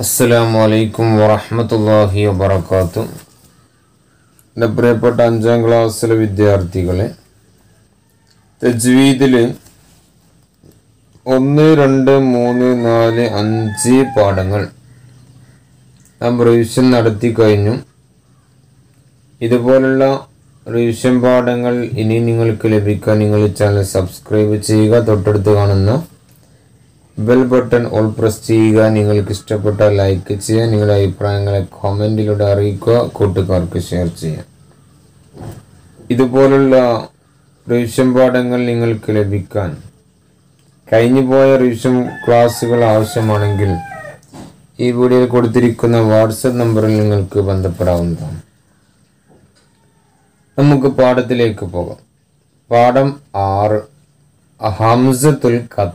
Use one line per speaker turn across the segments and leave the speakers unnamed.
അസ്സലാമു അലൈക്കും വറഹ്മത്തുള്ളാഹി വബറകാതുഹു എൻ്റെ പ്രിയപ്പെട്ട അഞ്ചാം ക്ലാസ്സിലെ വിദ്യാർത്ഥികളെ തജ്വീദിൽ ഒന്ന് രണ്ട് മൂന്ന് നാല് അഞ്ച് പാഠങ്ങൾ നാം റിവിഷൻ നടത്തി കഴിഞ്ഞു ഇതുപോലുള്ള റിവിഷൻ പാഠങ്ങൾ ഇനി നിങ്ങൾക്ക് ലഭിക്കാൻ നിങ്ങൾ ഈ ചാനൽ സബ്സ്ക്രൈബ് ചെയ്യുക തൊട്ടടുത്ത് കാണുന്ന ബെൽ ബട്ടൺ ഓൾ പ്രസ് ചെയ്യുക നിങ്ങൾക്ക് ഇഷ്ടപ്പെട്ട ലൈക്ക് ചെയ്യുക നിങ്ങളുടെ അഭിപ്രായങ്ങളെ കമൻറ്റിലൂടെ അറിയിക്കുക കൂട്ടുകാർക്ക് ഷെയർ ചെയ്യാം ഇതുപോലുള്ള റിവിഷൻ പാഠങ്ങൾ നിങ്ങൾക്ക് ലഭിക്കാൻ കഴിഞ്ഞു പോയ റിവിഷൻ ക്ലാസ്സുകൾ ആവശ്യമാണെങ്കിൽ ഈ വീഡിയോയിൽ കൊടുത്തിരിക്കുന്ന വാട്സപ്പ് നമ്പറിൽ നിങ്ങൾക്ക് ബന്ധപ്പെടാവുന്നതാണ് നമുക്ക് പാഠത്തിലേക്ക് പോകാം പാഠം ആറ് ഹംസത്തുൽ കഥ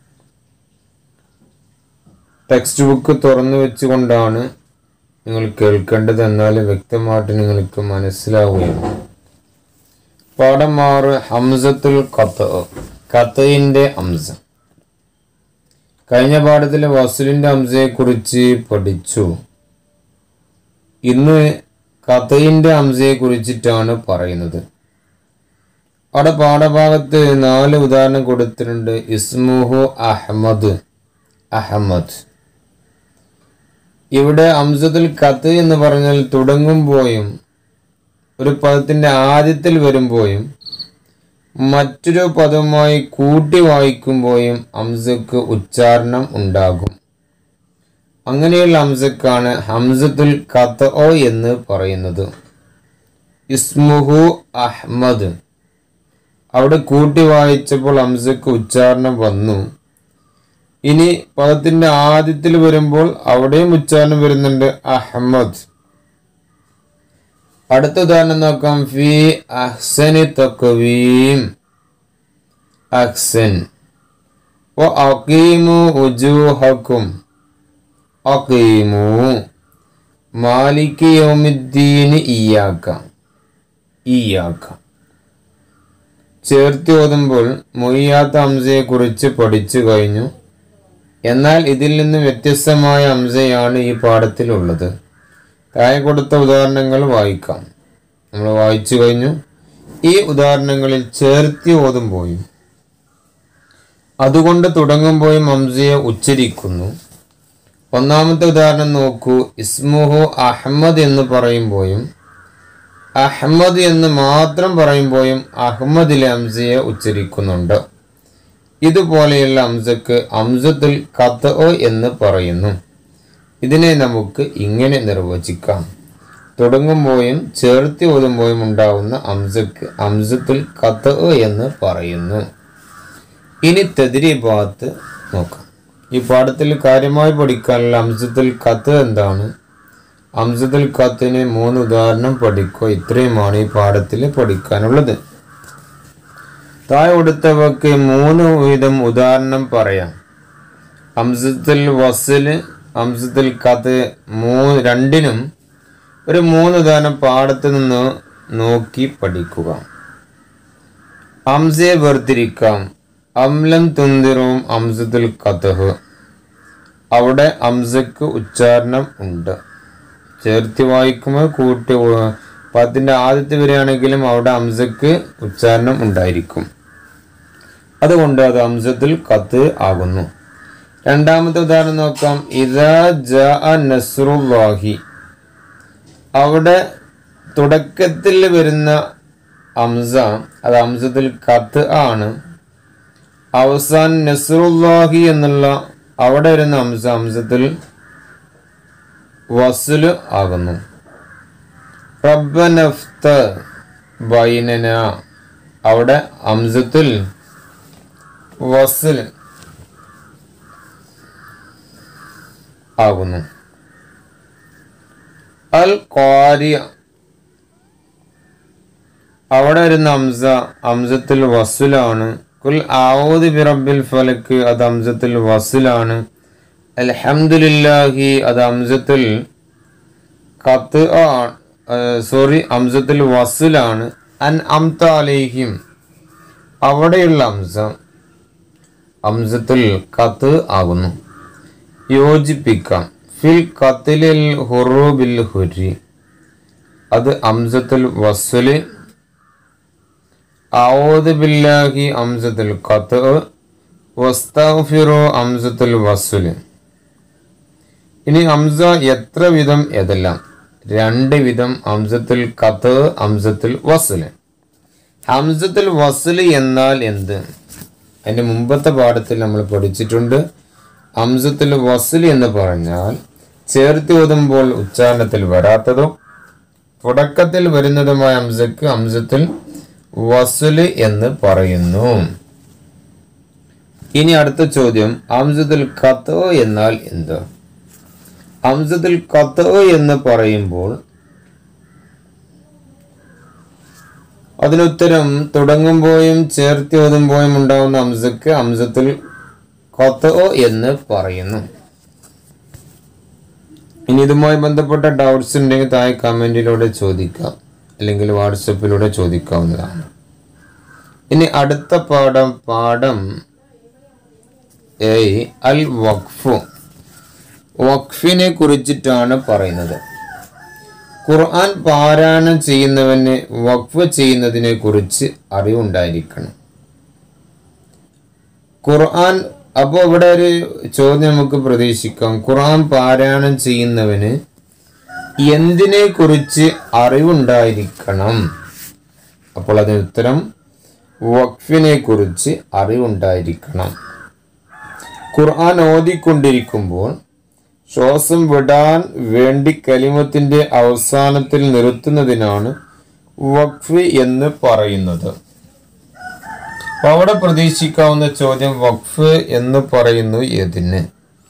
ടെക്സ്റ്റ് ബുക്ക് തുറന്നു വെച്ചുകൊണ്ടാണ് നിങ്ങൾ കേൾക്കേണ്ടത് എന്നാൽ വ്യക്തമായിട്ട് നിങ്ങൾക്ക് മനസ്സിലാവുകയാണ് പാഠം ആറ് ഹംസത്തുൽ കത്ത് കത്തയിൻ്റെ ഹംസ കഴിഞ്ഞ പാഠത്തിലെ വസുലിൻ്റെ ഹംസയെക്കുറിച്ച് പഠിച്ചു ഇന്ന് കത്തയിൻ്റെ ഹംസയെ കുറിച്ചിട്ടാണ് പറയുന്നത് അവിടെ പാഠഭാഗത്ത് നാല് ഉദാഹരണം കൊടുത്തിട്ടുണ്ട് ഇസ്മുഹു അഹമ്മദ് അഹമ്മദ് ഇവിടെ അംസത്തുൽ കത്ത് എന്ന് പറഞ്ഞാൽ തുടങ്ങുമ്പോഴും ഒരു പദത്തിൻ്റെ ആദ്യത്തിൽ വരുമ്പോഴും മറ്റൊരു പദവുമായി കൂട്ടി വായിക്കുമ്പോഴും അംസക്ക് ഉച്ചാരണം ഉണ്ടാകും അങ്ങനെയുള്ള ഹംസക്കാണ് ഹംസത്തുൽ കത്ത് ഓ എന്ന് പറയുന്നത് ഇസ്മുഹു അഹ്മദ് അവിടെ കൂട്ടി വായിച്ചപ്പോൾ ഹംസക്ക് ഉച്ചാരണം വന്നു ഇനി പദത്തിന്റെ ആദ്യത്തിൽ വരുമ്പോൾ അവിടെയും ഉച്ചാരണം വരുന്നുണ്ട് അഹമ്മദ് അടുത്ത ഉദാഹരണം നോക്കാം ഫി അഹ്സനി തക്വീം അഹ്സൻ ഓ അക്കീമു ഉജൂഹക്കും അക്കീമു മാലിക് യൗമിദ്ദീന് ഇയാക്ക ഇയാക്ക ചേർത്ത് ഓതുമ്പോൾ മൊയ്യാത്ത ഹംസയെ കുറിച്ച് പഠിച്ചു കഴിഞ്ഞു എന്നാൽ ഇതിൽ നിന്ന് വ്യത്യസ്തമായ അംശയാണ് ഈ പാഠത്തിലുള്ളത് താഴെ കൊടുത്ത ഉദാഹരണങ്ങൾ വായിക്കാം നമ്മൾ വായിച്ചു കഴിഞ്ഞു ഈ ഉദാഹരണങ്ങളിൽ ചേർത്തി ഓതുമ്പോഴും അതുകൊണ്ട് തുടങ്ങുമ്പോഴും അംസയെ ഉച്ചരിക്കുന്നു ഒന്നാമത്തെ ഉദാഹരണം നോക്കൂ ഇസ്മുഹു അഹമ്മദ് എന്ന് പറയുമ്പോഴും അഹമ്മദ് എന്ന് മാത്രം പറയുമ്പോഴും അഹമ്മദിലെ അംസയെ ഉച്ചരിക്കുന്നുണ്ട് ഇതുപോലെയുള്ള അംസക്ക് അംസത്തുൽ കത്ത് എന്ന് പറയുന്നു ഇതിനെ നമുക്ക് ഇങ്ങനെ നിർവചിക്കാം തുടങ്ങുമ്പോഴും ചേർത്തി ഓതുമ്പോഴും ഉണ്ടാവുന്ന അംസക്ക് അംസത്തുൽ കത്ത് എന്ന് പറയുന്നു ഇനി തെതിരി ഭാഗത്ത് നോക്കാം ഈ പാഠത്തിൽ കാര്യമായി പഠിക്കാനുള്ള അംസത്തുൽ കത്ത് എന്താണ് അംസത്തുൽ കത്തിന് മൂന്ന് ഉദാഹരണം പഠിക്കുക ഇത്രയുമാണ് ഈ പാഠത്തിൽ പഠിക്കാനുള്ളത് താഴെ കൊടുത്തവക്ക് മൂന്ന് വിധം ഉദാഹരണം പറയാം അംസത്തുൽ വസല് അംസത്തുൽ കത്ത് മൂ രണ്ടിനും ഒരു മൂന്ന് ഉദാഹരണം പാടത്ത് നിന്ന് നോക്കി പഠിക്കുക അംസയെ വേർതിരിക്കാം അംലം തുന്തിറവും അംസത്തുൽ കത്തഹ് അവിടെ അംസക്ക് ഉച്ചാരണം ഉണ്ട് ചേർത്തി വായിക്കുമ്പോൾ കൂട്ടി പദത്തിൻ്റെ ആദ്യത്തെ വരികയാണെങ്കിലും അവിടെ അംസക്ക് ഉച്ചാരണം ഉണ്ടായിരിക്കും അതുകൊണ്ട് അത് അംസത്തിൽ കത്ത് ആകുന്നു രണ്ടാമത്തെ ഉദാഹരണം നോക്കാം ഇതാ ജ നസ്രുല്ലാഹി അവിടെ തുടക്കത്തിൽ വരുന്ന അംസ അത് അംസത്തിൽ കത്ത് ആണ് അവസാൻ നസ്രുല്ലാഹി എന്നുള്ള അവിടെ വരുന്ന അംസ അംസത്തിൽ വസുല് ആകുന്നു റബ്ബനഫ്ത ബൈനന അവിടെ അംസത്തിൽ വസൽ ആകുന്നു അൽ ഖാരിയ അവിടെ വരുന്ന അംസ അംസത്തിൽ വസുലാണ് കുൽ ആവൂദ് ബിറബിൽ ഫലക്ക് അത് അംസത്തിൽ വസുലാണ് അൽഹംദുലില്ലാഹി അത് അംസത്തിൽ കത്ത് സോറി അംസത്തിൽ വസുലാണ് അൻ അംത അലേഹിം അവിടെയുള്ള അംസ അംസത്തുൽ കത്ത് ആകുന്നു യോജിപ്പിക്കാം ഫിൽ കത്തിലിൽ ഹുറൂബിൽ ഹുരി അത് അംസത്തുൽ വസ്സുല് ഔദ് ബില്ലാഹി അംസത്തുൽ ഖത്ത് വസ്തഗ്ഫിറു അംസത്തുൽ വസ്സുല് ഇനി ഹംസ എത്ര വിധം ഏതെല്ലാം രണ്ട് വിധം ഹംസത്തുൽ ഖത്ത് ഹംസത്തുൽ വസ്സുല് ഹംസത്തുൽ വസ്സുല് എന്നാൽ എന്ത് അതിന്റെ മുമ്പത്തെ പാഠത്തിൽ നമ്മൾ പഠിച്ചിട്ടുണ്ട് ഹംസത്തുൽ വസ്സുല് എന്ന് പറഞ്ഞാൽ ചേർത്ത് ഓതുമ്പോൾ ഉച്ചാരണത്തിൽ വരാത്തതും തുടക്കത്തിൽ വരുന്നതുമായ ഹംസക്ക് ഹംസത്തുൽ വസുല് എന്ന് പറയുന്നു ഇനി അടുത്ത ചോദ്യം ഹംസത്തുൽ കത്തോ എന്നാൽ എന്ത് ഹംസത്തുൽ കത്തോ എന്ന് പറയുമ്പോൾ അതിനുത്തരം തുടങ്ങുമ്പോഴും ചേർത്തി ഓതുമ്പോഴും ഉണ്ടാവുന്ന ഹംസക്ക് ഹംസത്തുൽ കത്തോ എന്ന് പറയുന്നു ഇനി ഇതുമായി ബന്ധപ്പെട്ട ഡൗട്ട്സ് ഉണ്ടെങ്കിൽ താഴെ കമൻറ്റിലൂടെ ചോദിക്കാം അല്ലെങ്കിൽ വാട്സപ്പിലൂടെ ചോദിക്കാവുന്നതാണ് ഇനി അടുത്ത പാഠം പാഠം ഏയ് അൽ വഖഫു വഖഫിനെ കുറിച്ചിട്ടാണ് പറയുന്നത് ഖുർആൻ പാരായണം ചെയ്യുന്നവന് വഖഫ് ചെയ്യുന്നതിനെ കുറിച്ച് അറിവുണ്ടായിരിക്കണം ഖുർആൻ അപ്പോൾ ഇവിടെ ഒരു ചോദ്യം നമുക്ക് പ്രതീക്ഷിക്കാം ഖുർആൻ പാരായണം ചെയ്യുന്നവന് എന്തിനെ കുറിച്ച് അറിവുണ്ടായിരിക്കണം അപ്പോൾ അതിന് ഉത്തരം വഖഫിനെ കുറിച്ച് അറിവുണ്ടായിരിക്കണം ഖുർആൻ ഓതിക്കൊണ്ടിരിക്കുമ്പോൾ ശ്വാസം വിടാൻ വേണ്ടി കലിമത്തിന്റെ അവസാനത്തിൽ നിർത്തുന്നതിനാണ് വഖഫ് എന്ന് പറയുന്നത് അപ്പൊ അവിടെ പ്രതീക്ഷിക്കാവുന്ന ചോദ്യം വഖഫ് എന്ന് പറയുന്നു ഏതിന്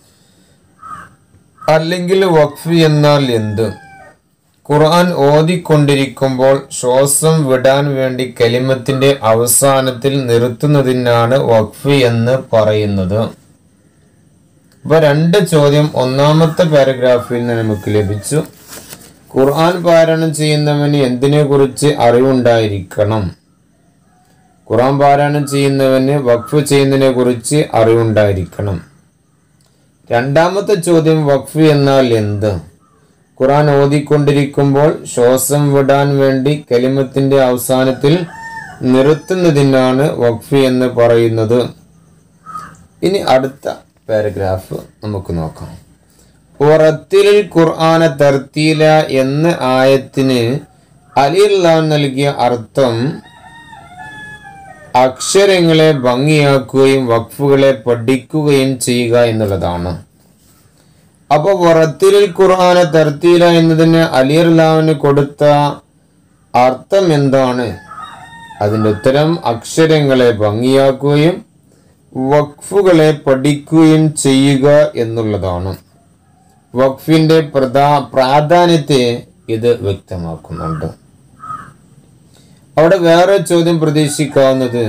അല്ലെങ്കിൽ വഖഫ് എന്നാൽ എന്ത് ഖുർആൻ ഓതിക്കൊണ്ടിരിക്കുമ്പോൾ ശ്വാസം വിടാൻ വേണ്ടി കലിമത്തിന്റെ അവസാനത്തിൽ നിർത്തുന്നതിനാണ് വഖഫ് എന്ന് പറയുന്നത് അപ്പൊ രണ്ട് ചോദ്യം ഒന്നാമത്തെ പാരഗ്രാഫിൽ നിന്ന് നമുക്ക് ലഭിച്ചു ഖുർആൻ പാരായണം ചെയ്യുന്നവന് എന്തിനെ കുറിച്ച് അറിവുണ്ടായിരിക്കണം ഖുർആൻ പാരായണം ചെയ്യുന്നവന് വഖഫ് ചെയ്യുന്നതിനെ കുറിച്ച് അറിവുണ്ടായിരിക്കണം രണ്ടാമത്തെ ചോദ്യം വഖഫ് എന്നാൽ എന്ത് ഖുർആൻ ഓതിക്കൊണ്ടിരിക്കുമ്പോൾ ശ്വാസം വിടാൻ വേണ്ടി കലിമത്തിന്റെ അവസാനത്തിൽ നിർത്തുന്നതിനാണ് വഖഫ് എന്ന് പറയുന്നത് ഇനി അടുത്ത പാരഗ്രാഫ് നമുക്ക് നോക്കാം ഉറത്തിലിൽ ഖുർആന തർത്തീല എന്ന ആയത്തിന് അലിയുള്ള നൽകിയ അർത്ഥം അക്ഷരങ്ങളെ ഭംഗിയാക്കുകയും വഖഫുകളെ പഠിക്കുകയും ചെയ്യുക എന്നുള്ളതാണ് അപ്പോൾ വറത്തിലിൽ ഖുർആന തർത്തീല എന്നതിന് അലിയർലാവിന് കൊടുത്ത അർത്ഥം എന്താണ് അതിൻ്റെ ഉത്തരം അക്ഷരങ്ങളെ ഭംഗിയാക്കുകയും വഖഫുകളെ പഠിക്കുകയും ചെയ്യുക എന്നുള്ളതാണ് വഖഫിന്റെ പ്രധാ പ്രാധാന്യത്തെ ഇത് വ്യക്തമാക്കുന്നുണ്ട് അവിടെ വേറെ ചോദ്യം പ്രതീക്ഷിക്കാവുന്നത്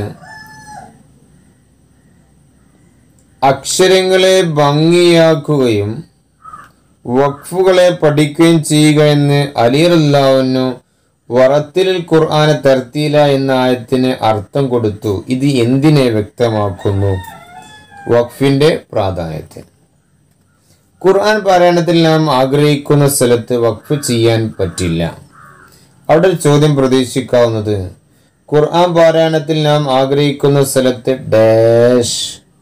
അക്ഷരങ്ങളെ ഭംഗിയാക്കുകയും വഖഫുകളെ പഠിക്കുകയും ചെയ്യുക എന്ന് അലിയല്ലാവുന്നു വറത്തിൽ ഖുർആന തർത്തീല എന്ന ആയത്തിന് അർത്ഥം കൊടുത്തു ഇത് എന്തിനെ വ്യക്തമാക്കുന്നു വഖഫിന്റെ പ്രാധാന്യത്തെ ഖുർആൻ പാരായണത്തിൽ നാം ആഗ്രഹിക്കുന്ന സ്ഥലത്ത് വഖഫ് ചെയ്യാൻ പറ്റില്ല അവിടെ ഒരു ചോദ്യം പ്രതീക്ഷിക്കാവുന്നത് ഖുർആൻ പാരായണത്തിൽ നാം ആഗ്രഹിക്കുന്ന സ്ഥലത്ത് ഡാഷ്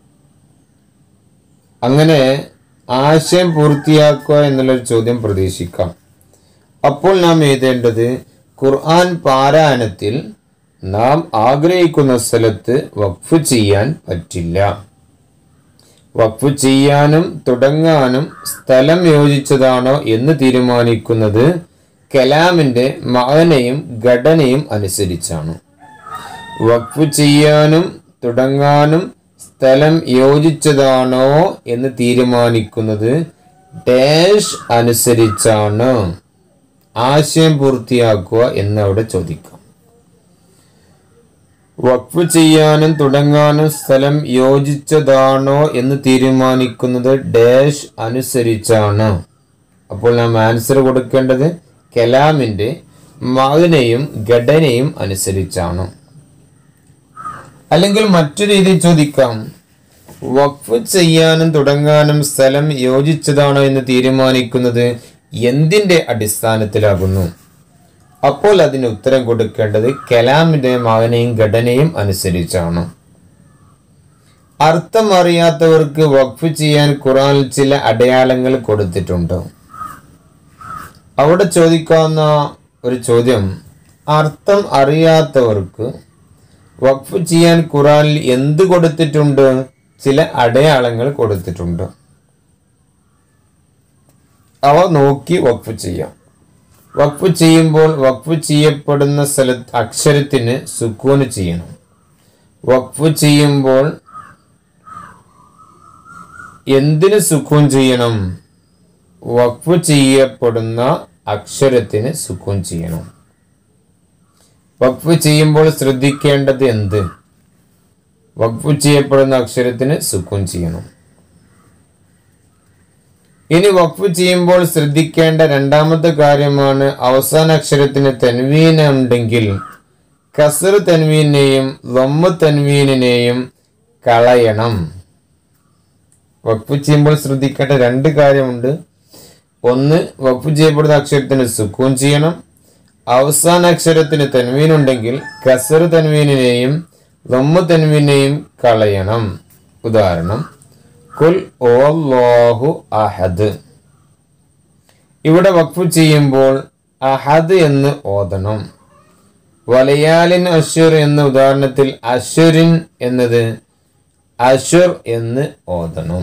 അങ്ങനെ ആശയം പൂർത്തിയാക്കുക എന്നുള്ളൊരു ചോദ്യം പ്രതീക്ഷിക്കാം അപ്പോൾ നാം എഴുതേണ്ടത് ഖുർആൻ പാരായണത്തിൽ നാം ആഗ്രഹിക്കുന്ന സ്ഥലത്ത് വഖഫ് ചെയ്യാൻ പറ്റില്ല വഖഫ് ചെയ്യാനും തുടങ്ങാനും സ്ഥലം യോജിച്ചതാണോ എന്ന് തീരുമാനിക്കുന്നത് കലാമിന്റെ മകനയും ഘടനയും അനുസരിച്ചാണ് വഖഫ് ചെയ്യാനും തുടങ്ങാനും സ്ഥലം യോജിച്ചതാണോ എന്ന് തീരുമാനിക്കുന്നത് ഡാഷ് അനുസരിച്ചാണ് ആശയം പൂർത്തിയാക്കുക എന്ന് അവിടെ ചോദിക്കാം വഖഫ് ചെയ്യാനും തുടങ്ങാനും സ്ഥലം യോജിച്ചതാണോ എന്ന് തീരുമാനിക്കുന്നത് ഡാഷ് അനുസരിച്ചാണ് അപ്പോൾ നാം ആൻസർ കൊടുക്കേണ്ടത് കലാമിന്റെ മകനെയും ഘടനയും അനുസരിച്ചാണ് അല്ലെങ്കിൽ മറ്റു രീതിയിൽ ചോദിക്കാം വഖഫ് ചെയ്യാനും തുടങ്ങാനും സ്ഥലം യോജിച്ചതാണോ എന്ന് തീരുമാനിക്കുന്നത് എന്തിൻ്റെ അടിസ്ഥാനത്തിലാകുന്നു അപ്പോൾ അതിന് ഉത്തരം കൊടുക്കേണ്ടത് കലാമിൻ്റെ മകനെയും ഘടനയും അനുസരിച്ചാണ് അർത്ഥം അറിയാത്തവർക്ക് വഖഫ് ചെയ്യാൻ ഖുറാനിൽ ചില അടയാളങ്ങൾ കൊടുത്തിട്ടുണ്ട് അവിടെ ചോദിക്കാവുന്ന ഒരു ചോദ്യം അർത്ഥം അറിയാത്തവർക്ക് വഖഫ് ചെയ്യാൻ ഖുറാനിൽ എന്ത് കൊടുത്തിട്ടുണ്ട് ചില അടയാളങ്ങൾ കൊടുത്തിട്ടുണ്ട് അവ നോക്കി വഖഫ് ചെയ്യാം വഖഫ് ചെയ്യുമ്പോൾ വഖഫ് ചെയ്യപ്പെടുന്ന സ്ഥല അക്ഷരത്തിന് സുക്കൂന് ചെയ്യണം വഖഫ് ചെയ്യുമ്പോൾ എന്തിന് സുക്കൂൻ ചെയ്യണം വഖഫ് ചെയ്യപ്പെടുന്ന അക്ഷരത്തിന് സുക്കൂൻ ചെയ്യണം വഖഫ് ചെയ്യുമ്പോൾ ശ്രദ്ധിക്കേണ്ടത് എന്ത് വഖഫ് ചെയ്യപ്പെടുന്ന അക്ഷരത്തിന് സുക്കൂൻ ചെയ്യണം ഇനി വഖഫ് ചെയ്യുമ്പോൾ ശ്രദ്ധിക്കേണ്ട രണ്ടാമത്തെ കാര്യമാണ് അവസാന അക്ഷരത്തിന് തൻവീന ഉണ്ടെങ്കിൽ കസർ തൻവീനെയും ലൊമ്മ തൻവീനിനെയും കളയണം വഖഫ് ചെയ്യുമ്പോൾ ശ്രദ്ധിക്കേണ്ട രണ്ട് കാര്യമുണ്ട് ഒന്ന് വഖഫ് ചെയ്യപ്പെടുന്ന അക്ഷരത്തിന് സുക്കൂൻ ചെയ്യണം അവസാന അക്ഷരത്തിന് തൻവീൻ ഉണ്ടെങ്കിൽ കസർ തൻവീനിനെയും ലൊമ്മ തൻവീനെയും കളയണം ഉദാഹരണം കുൽ ഓല്ലാഹു അഹദ് ഇവിടെ വഖഫ് ചെയ്യുമ്പോൾ അഹദ് എന്ന് ഓതണം വലയാലിൻ അഷുർ എന്ന ഉദാഹരണത്തിൽ അഷുരിൻ എന്നത് അഷുർ എന്ന് ഓതണം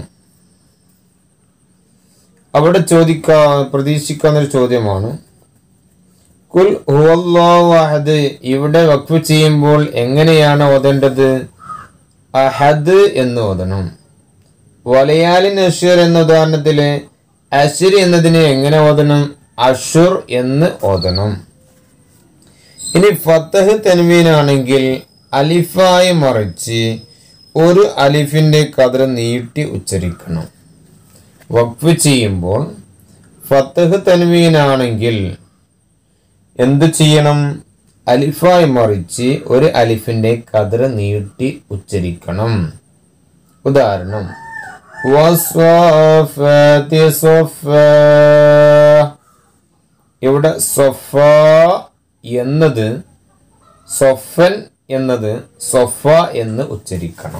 അവിടെ ചോദിക്കാ പ്രതീക്ഷിക്കാവുന്ന ഒരു ചോദ്യമാണ് കുൽ ഹുവല്ലാഹു അഹദ് ഇവിടെ വഖഫ് ചെയ്യുമ്പോൾ എങ്ങനെയാണ് ഓതേണ്ടത് അഹദ് എന്ന് ഓതണം വലയാലിൻ അഷുർ എന്ന ഉദാഹരണത്തില് അഷുർ എന്നതിനെ എങ്ങനെ ഓതണം അഷുർ എന്ന് ഓതണം ഇനി ഫത്തഹ് തൻവീനാണെങ്കിൽ അലിഫായി മറിച്ച് ഒരു അലിഫിന്റെ കതിർ നീട്ടി ഉച്ചരിക്കണം വഖഫ് ചെയ്യുമ്പോൾ ഫത്തഹ് തൻവീനാണെങ്കിൽ എന്ത് ചെയ്യണം അലിഫായി മറിച്ച് ഒരു അലിഫിന്റെ കതിർ നീട്ടി ഉച്ചരിക്കണം ഉദാഹരണം വസ്വാഫാത്തി സ്വഫാ. ഇവിടെ സൊഫ എന്നത് സൊഫൻ എന്നത് സൊഫ എന്ന് ഉച്ചരിക്കണം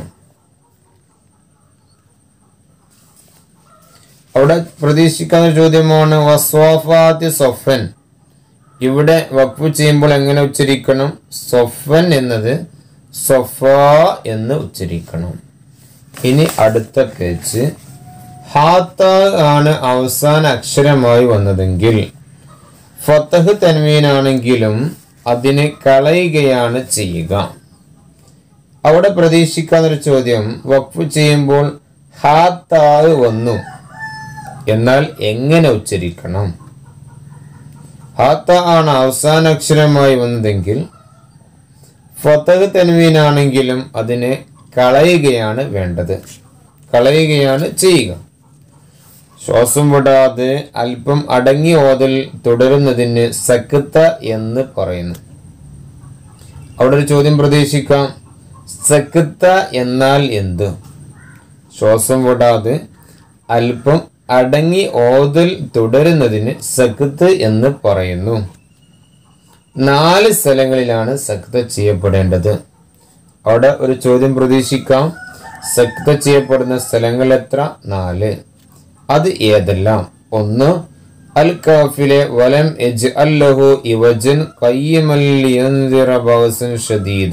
അവിടെ പ്രതീക്ഷിക്കുന്ന ചോദ്യമാണ് വസ്വാഫാത്തി സൊഫൻ ഇവിടെ വഖഫ് ചെയ്യുമ്പോൾ എങ്ങനെ ഉച്ചരിക്കണം സൊഫൻ എന്നത് സൊഫ എന്ന് ഉച്ചരിക്കണം ഇനി അടുത്ത പേജ് ഹാത്ത ആണ് അവസാന അക്ഷരമായി വന്നതെങ്കിൽ ഫത്തഹ് തൻവീനാണെങ്കിലും അതിനെ കളയുകയാണ് ചെയ്യുക അവിടെ പ്രതീക്ഷിക്കാവുന്നൊരു ചോദ്യം വഖഫ് ചെയ്യുമ്പോൾ ഹാത്താവ് വന്നു എന്നാൽ എങ്ങനെ ഉച്ചരിക്കണം ഹാത്ത ആണ് അവസാന അക്ഷരമായി വന്നതെങ്കിൽ ഫത്തഹ് തൻവീനാണെങ്കിലും അതിനെ കളയുകയാണ് വേണ്ടത് കളയുകയാണ് ചെയ്യുക ശ്വാസം വിടാതെ അല്പം അടങ്ങി ഓതൽ തുടരുന്നതിന് സക്കത്ത എന്ന് പറയുന്നു അവിടെ ഒരു ചോദ്യം പ്രതീക്ഷിക്കാം സക്കത്ത എന്നാൽ എന്ത് ശ്വാസം വിടാതെ അല്പം അടങ്ങി ഓതൽ തുടരുന്നതിന് സക്കത്ത് എന്ന് പറയുന്നു നാല് സ്ഥലങ്ങളിലാണ് സക്ത ചെയ്യപ്പെടേണ്ടത് അവിടെ ഒരു ചോദ്യം പ്രതീക്ഷിക്കാം സക്ത ചെയ്യപ്പെടുന്ന സ്ഥലങ്ങൾ എത്ര നാല് അത് ഏതെല്ലാം ഒന്ന് അൽ കാഫിലെ വലം എജ് അല്ലഹു ഇവജൻ കയ്യമല്ലിയന്തിറ ബവസൻ ഷദീദ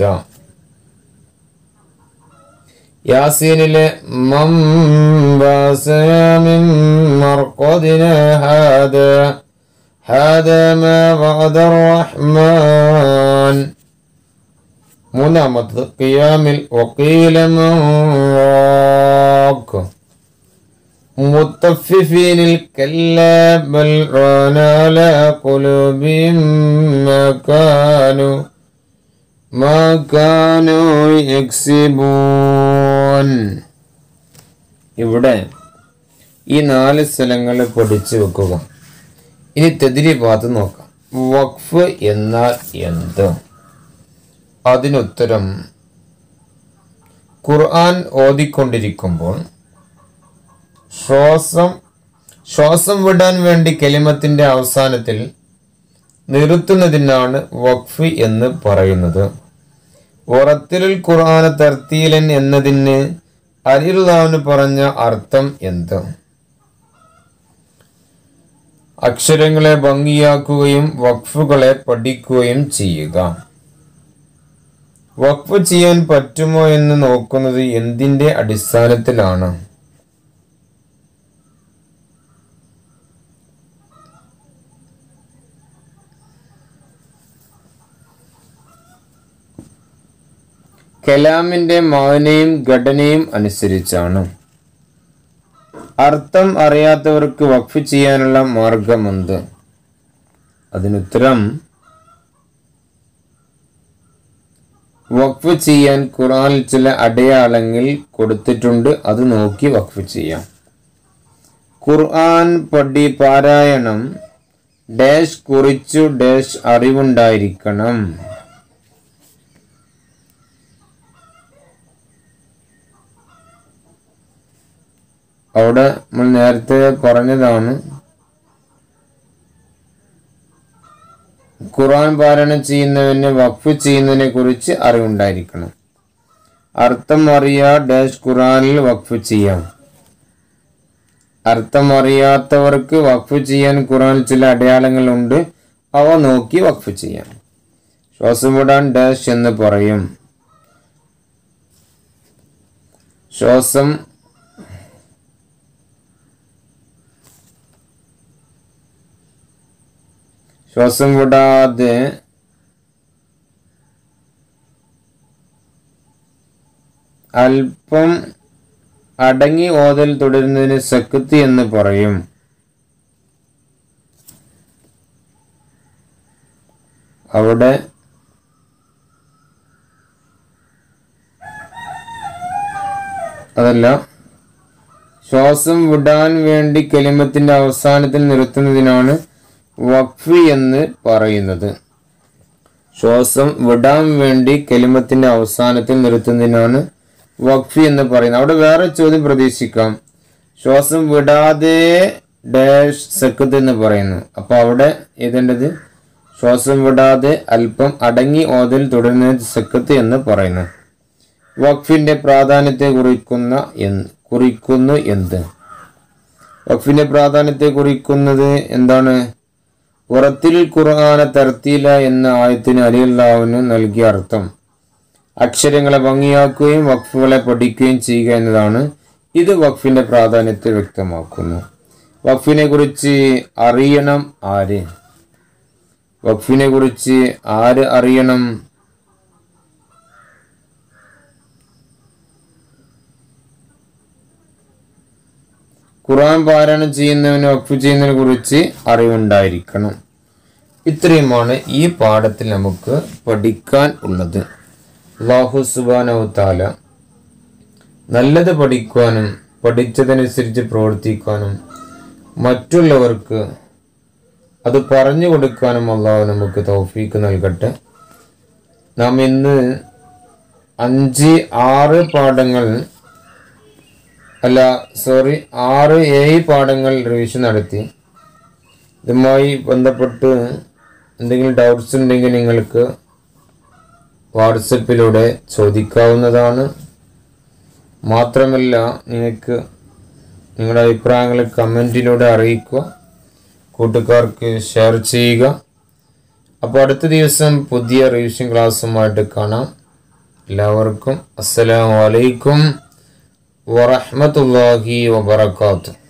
യാസീനിലെ മം ബാസന മിൻ മർഖദിന ഹാദ هذا ما وعد الرحمن മൂന്നാമത്തത് ഖിയാമിൽ വക്കീല മുത്തഫിഫീനിൽ كلا بل ران على قلوبهم ما كانوا ما كانوا يكسبون ഇവിടെ ഈ നാല് സ്ഥലങ്ങൾ പഠിച്ചു വെക്കുക ഇനി തെതിരി ഭാഗത്ത് നോക്കാം വഖഫ് എന്നാൽ എന്ത് അതിനുത്തരം ഖുർആൻ ഓതിക്കൊണ്ടിരിക്കുമ്പോൾ ശ്വാസം ശ്വാസം വിടാൻ വേണ്ടി കെലിമത്തിൻ്റെ അവസാനത്തിൽ നിർത്തുന്നതിനാണ് വഖഫ് എന്ന് പറയുന്നത് ഉറത്തിലുൽ ഖുർആന തർത്തീലൻ എന്നതിന് അലിറുല്ലാവിന് പറഞ്ഞ അർത്ഥം എന്ത് അക്ഷരങ്ങളെ ഭംഗിയാക്കുകയും വഖഫുകളെ പഠിക്കുകയും ചെയ്യുക വഖഫ് ചെയ്യാൻ പറ്റുമോ എന്ന് നോക്കുന്നത് എന്തിൻ്റെ അടിസ്ഥാനത്തിലാണ് കലാമിൻ്റെ മാനയും ഘടനയും അനുസരിച്ചാണ് അർത്ഥം അറിയാത്തവർക്ക് വഖഫ് ചെയ്യാനുള്ള മാർഗമെന്ത് അതിനുത്തരം വഖഫ് ചെയ്യാൻ ഖുറാനിൽ ചില അടയാളങ്ങൾ കൊടുത്തിട്ടുണ്ട് അത് നോക്കി വഖഫ് ചെയ്യാം ഖുർആൻ പടി പാരായണം ഡാഷ് കുറിച്ചു ഡാഷ് അറിവുണ്ടായിരിക്കണം അവിടെ നമ്മൾ നേരത്തെ പറഞ്ഞതാണ് ഖുർആൻ പാരായണം ചെയ്യുന്നവന് വഖഫ് ചെയ്യുന്നതിനെ കുറിച്ച് അറിവുണ്ടായിരിക്കണം അർത്ഥം അറിയാ ഡാഷ് ഖുർആനിൽ വഖഫ് ചെയ്യാം അർത്ഥം അറിയാത്തവർക്ക് വഖഫ് ചെയ്യാൻ ഖുർആനിൽ ചില അടയാളങ്ങളുണ്ട് അവ നോക്കി വഖഫ് ചെയ്യാം ശ്വാസം വിടാൻ ഡാഷ് എന്ന് പറയും ശ്വാസം ശ്വാസം വിടാതെ അല്പം അടങ്ങി ഓതൽ തുടരുന്നതിന് സക്കത്ത് എന്ന് പറയും അവിടെ അതല്ല ശ്വാസം വിടാൻ വേണ്ടി കലിമത്തിന്റെ അവസാനത്തിൽ നിർത്തുന്നതിനാണ് വഖഫ് എന്ന് പറയുന്നത് ശ്വാസം വിടാൻ വേണ്ടി കലിമത്തിന്റെ അവസാനത്തിൽ നിർത്തുന്നതിനാണ് വഖഫ് എന്ന് പറയുന്നത് അവിടെ വേറെ ചോദ്യം പ്രതീക്ഷിക്കാം ശ്വാസം വിടാതെ ഡാഷ് സക്കത്ത് എന്ന് പറയുന്നു അപ്പൊ അവിടെ എഴുതേണ്ടത് ശ്വാസം വിടാതെ അല്പം അടങ്ങി ഓതൽ തുടരുന്നത് സക്കത്ത് എന്ന് പറയുന്നു വഖഫിന്റെ പ്രാധാന്യത്തെ കുറിക്കുന്ന എന്ത് കുറിക്കുന്നു എന്ത് വഖഫിന്റെ പ്രാധാന്യത്തെ കുറിക്കുന്നത് എന്താണ് പുറത്തിൽ ഖുർആന തർത്തീല എന്ന ആയത്തിന് അലിയല്ലാവിന് നൽകിയ അർത്ഥം അക്ഷരങ്ങളെ ഭംഗിയാക്കുകയും വഖഫുകളെ പഠിക്കുകയും ചെയ്യുക എന്നതാണ് ഇത് വഖഫിന്റെ പ്രാധാന്യത്തെ വ്യക്തമാക്കുന്നു വഖഫിനെ കുറിച്ച് അറിയണം ആര് വഖഫിനെ കുറിച്ച് ആര് അറിയണം ഖുർആൻ പാരായണം ചെയ്യുന്നവന് വഖഫ് ചെയ്യുന്നതിനെ കുറിച്ച് അറിവുണ്ടായിരിക്കണം ഇത്രയുമാണ് ഈ പാഠത്തിൽ നമുക്ക് പഠിക്കാൻ ഉള്ളത് അള്ളാഹു സുബാനവു താല നല്ലത് പഠിക്കുവാനും പഠിച്ചതനുസരിച്ച് പ്രവർത്തിക്കാനും മറ്റുള്ളവർക്ക് അത് പറഞ്ഞു കൊടുക്കാനും അള്ളാഹു നമുക്ക് തൗഫീക്ക് നൽകട്ടെ നാം ഇന്ന് അഞ്ച് ആറ് പാഠങ്ങൾ അല്ല സോറി ആറ് ഏഴ് പാഠങ്ങൾ റിവിഷൻ നടത്തി ഇതുമായി ബന്ധപ്പെട്ട് എന്തെങ്കിലും ഡൗട്ട്സ് ഉണ്ടെങ്കിൽ നിങ്ങൾക്ക് വാട്സപ്പിലൂടെ ചോദിക്കാവുന്നതാണ് മാത്രമല്ല നിങ്ങൾക്ക് നിങ്ങളുടെ അഭിപ്രായങ്ങൾ കമൻറ്റിലൂടെ അറിയിക്കുക കൂട്ടുകാർക്ക് ഷെയർ ചെയ്യുക അപ്പോൾ അടുത്ത ദിവസം പുതിയ റിവിഷൻ ക്ലാസ്സുമായിട്ട് കാണാം എല്ലാവർക്കും അസ്സലാമു അലൈക്കും വറഹ്മത്തുള്ളാഹി വബറകാതുഹു